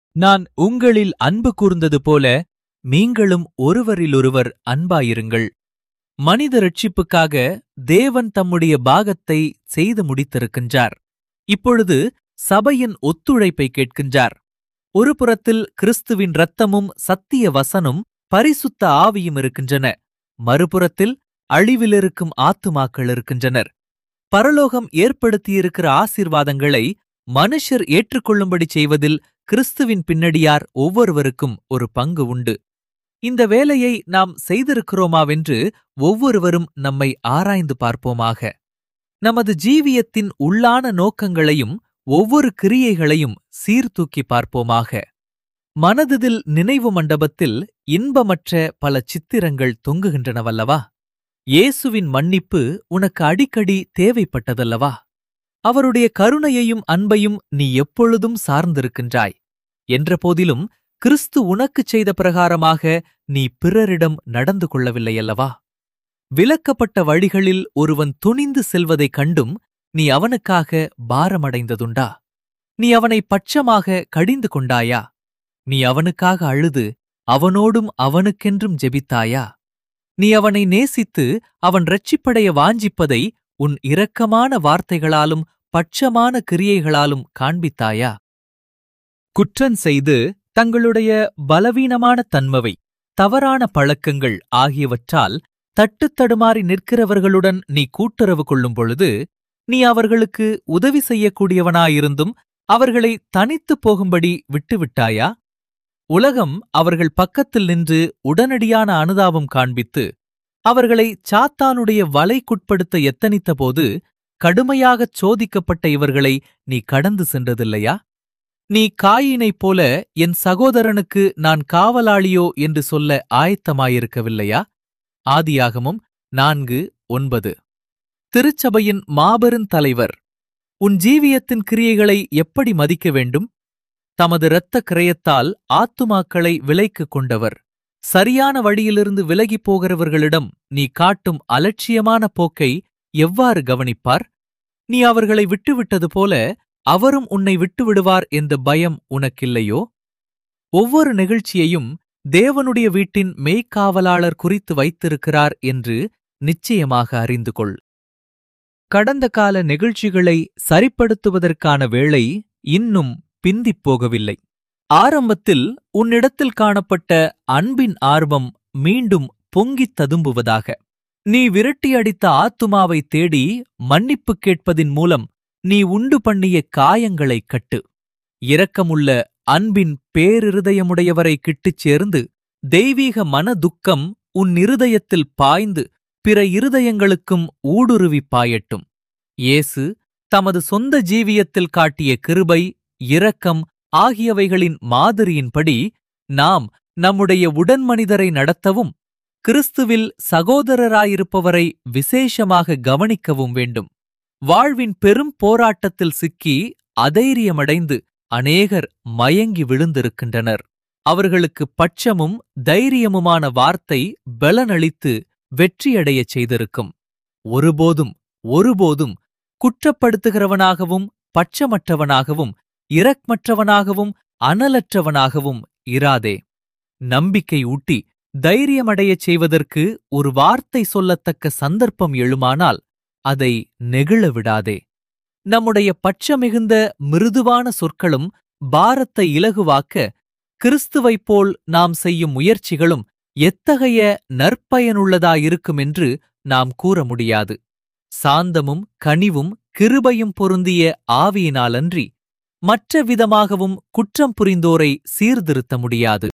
நான் உங்களில் அன்பு கூர்ந்தது போல நீங்களும் ஒருவரிலொருவர் அன்பாயிருங்கள் மனித ரட்சிப்புக்காக தேவன் தம்முடைய பாகத்தை செய்து முடித்திருக்கின்றார் இப்பொழுது சபையின் ஒத்துழைப்பை கேட்கின்றார் ஒரு புறத்தில் கிறிஸ்துவின் இரத்தமும் சத்திய வசனும் பரிசுத்த ஆவியும் இருக்கின்றன மறுபுறத்தில் அழிவிலிருக்கும் ஆத்துமாக்கள் இருக்கின்றனர் பரலோகம் ஏற்படுத்தியிருக்கிற ஆசீர்வாதங்களை மனுஷர் ஏற்றுக்கொள்ளும்படி செய்வதில் கிறிஸ்துவின் பின்னடியார் ஒவ்வொருவருக்கும் ஒரு பங்கு உண்டு இந்த வேலையை நாம் செய்திருக்கிறோமாவென்று ஒவ்வொருவரும் நம்மை ஆராய்ந்து பார்ப்போமாக நமது ஜீவியத்தின் உள்ளான நோக்கங்களையும் ஒவ்வொரு கிரியைகளையும் சீர்தூக்கி பார்ப்போமாக மனதில் நினைவு மண்டபத்தில் இன்பமற்ற பல சித்திரங்கள் தொங்குகின்றனவல்லவா இயேசுவின் மன்னிப்பு உனக்கு அடிக்கடி தேவைப்பட்டதல்லவா அவருடைய கருணையையும் அன்பையும் நீ எப்பொழுதும் சார்ந்திருக்கின்றாய் என்ற போதிலும் கிறிஸ்து உனக்குச் செய்த பிரகாரமாக நீ பிறரிடம் நடந்து கொள்ளவில்லையல்லவா விலக்கப்பட்ட வழிகளில் ஒருவன் துணிந்து செல்வதைக் கண்டும் நீ அவனுக்காக பாரமடைந்ததுண்டா நீ அவனை பட்சமாக கடிந்து கொண்டாயா நீ அவனுக்காக அழுது அவனோடும் அவனுக்கென்றும் ஜெபித்தாயா நீ அவனை நேசித்து அவன் ரட்சிப்படைய வாஞ்சிப்பதை உன் இரக்கமான வார்த்தைகளாலும் பட்சமான கிரியைகளாலும் காண்பித்தாயா குற்றஞ் செய்து தங்களுடைய பலவீனமான தன்மவை தவறான பழக்கங்கள் ஆகியவற்றால் தட்டுத்தடுமாறி நிற்கிறவர்களுடன் நீ கூட்டுறவு கொள்ளும் பொழுது நீ அவர்களுக்கு உதவி செய்யக்கூடியவனாயிருந்தும் அவர்களை தனித்துப் போகும்படி விட்டுவிட்டாயா உலகம் அவர்கள் பக்கத்தில் நின்று உடனடியான அனுதாபம் காண்பித்து அவர்களை சாத்தானுடைய வலைக்குட்படுத்த எத்தனித்தபோது கடுமையாகச் சோதிக்கப்பட்ட இவர்களை நீ கடந்து சென்றதில்லையா நீ காயினைப் போல என் சகோதரனுக்கு நான் காவலாளியோ என்று சொல்ல ஆயத்தமாயிருக்கவில்லையா ஆதியாகமும் நான்கு ஒன்பது திருச்சபையின் மாபெரும் தலைவர் உன் ஜீவியத்தின் கிரியைகளை எப்படி மதிக்க வேண்டும் தமது இரத்த கிரயத்தால் ஆத்துமாக்களை விலைக்குக் கொண்டவர் சரியான வழியிலிருந்து விலகிப் போகிறவர்களிடம் நீ காட்டும் அலட்சியமான போக்கை எவ்வாறு கவனிப்பார் நீ அவர்களை விட்டுவிட்டது போல அவரும் உன்னை விட்டுவிடுவார் என்ற பயம் உனக்கில்லையோ ஒவ்வொரு நிகழ்ச்சியையும் தேவனுடைய வீட்டின் மெய்க்காவலாளர் குறித்து வைத்திருக்கிறார் என்று நிச்சயமாக அறிந்து கொள் கடந்த கால நிகழ்ச்சிகளை சரிப்படுத்துவதற்கான வேளை இன்னும் பிந்திப் போகவில்லை ஆரம்பத்தில் உன்னிடத்தில் காணப்பட்ட அன்பின் ஆர்வம் மீண்டும் பொங்கித் ததும்புவதாக நீ விரட்டியடித்த ஆத்துமாவை தேடி மன்னிப்பு கேட்பதின் மூலம் நீ உண்டு பண்ணிய காயங்களைக் கட்டு இரக்கமுள்ள அன்பின் பேரிருதயமுடையவரை கிட்டுச் சேர்ந்து தெய்வீக மன துக்கம் உன் இருதயத்தில் பாய்ந்து பிற இருதயங்களுக்கும் ஊடுருவி பாயட்டும் இயேசு தமது சொந்த ஜீவியத்தில் காட்டிய கிருபை இரக்கம் ஆகியவைகளின் மாதிரியின்படி நாம் நம்முடைய உடன்மனிதரை நடத்தவும் கிறிஸ்துவில் சகோதரராயிருப்பவரை விசேஷமாக கவனிக்கவும் வேண்டும் வாழ்வின் பெரும் போராட்டத்தில் சிக்கி அதைரியமடைந்து அநேகர் மயங்கி விழுந்திருக்கின்றனர் அவர்களுக்கு பட்சமும் தைரியமுமான வார்த்தை பலனளித்து வெற்றியடையச் செய்திருக்கும் ஒருபோதும் ஒருபோதும் குற்றப்படுத்துகிறவனாகவும் பட்சமற்றவனாகவும் இரக்கமற்றவனாகவும் அனலற்றவனாகவும் இராதே நம்பிக்கை ஊட்டி தைரியமடையச் செய்வதற்கு ஒரு வார்த்தை சொல்லத்தக்க சந்தர்ப்பம் எழுமானால் அதை நெகிழ விடாதே நம்முடைய பட்சமிகுந்த மிருதுவான சொற்களும் பாரத்தை இலகுவாக்க கிறிஸ்துவைப் போல் நாம் செய்யும் முயற்சிகளும் எத்தகைய நற்பயனுள்ளதாயிருக்கும் என்று நாம் கூற முடியாது சாந்தமும் கனிவும் கிருபையும் பொருந்திய ஆவியினாலன்றி மற்ற விதமாகவும் குற்றம் புரிந்தோரை சீர்திருத்த முடியாது